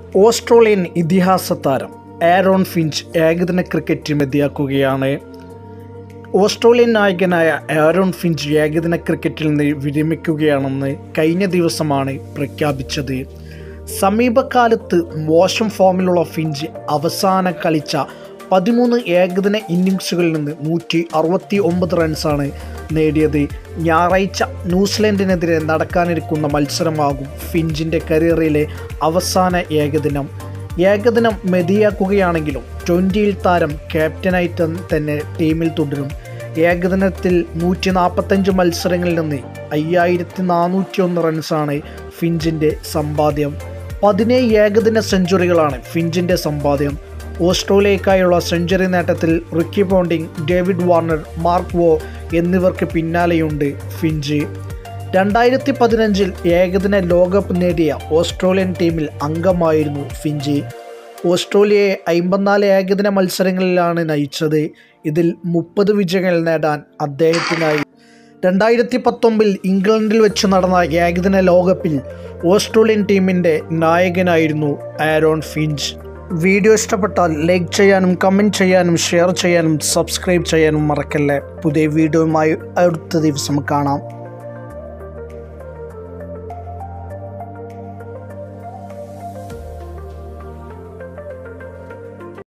Australian ഇതിഹാസ താരം Aaron Finch ഏകദിന ക്രിക്കറ്റ് മതിയാക്കുകയാണ് ഓസ്ട്രേലിയൻ നായകനായ ആരോൺ ഫിഞ്ച് ഏകദിന ക്രിക്കറ്റിൽ നിന്ന് വിരമിക്കുകയാണെന്ന് കഴിഞ്ഞ ദിവസമാണ് പ്രഖ്യാപിച്ചത് സമീപകാലത്ത് മോശം ഫോമിലുള്ള ഫിഞ്ച് അവസാനം കളിച്ച പതിമൂന്ന് ഏകദിന ഇന്നിങ്സുകളിൽ നിന്ന് നൂറ്റി അറുപത്തി ഒമ്പത് റൺസാണ് നേടിയത് ഞായറാഴ്ച ന്യൂസിലൻഡിനെതിരെ നടക്കാനിരിക്കുന്ന മത്സരമാകും ഫിഞ്ചിൻ്റെ കരിയറിലെ അവസാന ഏകദിനം ഏകദിനം മതിയാക്കുകയാണെങ്കിലും ട്വൻ്റിയിൽ താരം ക്യാപ്റ്റനായിട്ട് തന്നെ ടീമിൽ തുടരും ഏകദിനത്തിൽ നൂറ്റി നാൽപ്പത്തഞ്ച് മത്സരങ്ങളിൽ നിന്ന് അയ്യായിരത്തി നാനൂറ്റി ഒന്ന് റൺസാണ് ഫിഞ്ചിൻ്റെ സമ്പാദ്യം പതിനേഴ് ഏകദിന സെഞ്ചുറികളാണ് ഫിഞ്ചിൻ്റെ സമ്പാദ്യം ഓസ്ട്രേലിയക്കായുള്ള സെഞ്ചുറി നേട്ടത്തിൽ Ricky Ponting David Warner Mark Waugh എന്നിവർക്ക് പിന്നാലെയുണ്ട് ഫിഞ്ച് രണ്ടായിരത്തി പതിനഞ്ചിൽ ഏകദിന ലോകകപ്പ് നേടിയ ഓസ്ട്രേലിയൻ ടീമിൽ അംഗമായിരുന്നു ഫിഞ്ചി ഓസ്ട്രേലിയയെ അമ്പത്തിനാല് ഏകദിന മത്സരങ്ങളിലാണ് നയിച്ചത് ഇതിൽ മുപ്പത് വിജയങ്ങൾ നേടാൻ അദ്ദേഹത്തിനായി രണ്ടായിരത്തി പത്തൊമ്പതിൽ ഇംഗ്ലണ്ടിൽ വെച്ച് നടന്ന ഏകദിന ലോകകപ്പിൽ ഓസ്ട്രേലിയൻ ടീമിൻ്റെ നായകനായിരുന്നു ആരോൺ ഫിഞ്ച് വീഡിയോ ഇഷ്ടപ്പെട്ടാൽ ലൈക്ക് ചെയ്യാനും കമൻറ്റ് ചെയ്യാനും ഷെയർ ചെയ്യാനും സബ്സ്ക്രൈബ് ചെയ്യാനും മറക്കല്ലേ പുതിയ വീഡിയോയുമായി അടുത്ത ദിവസം കാണാം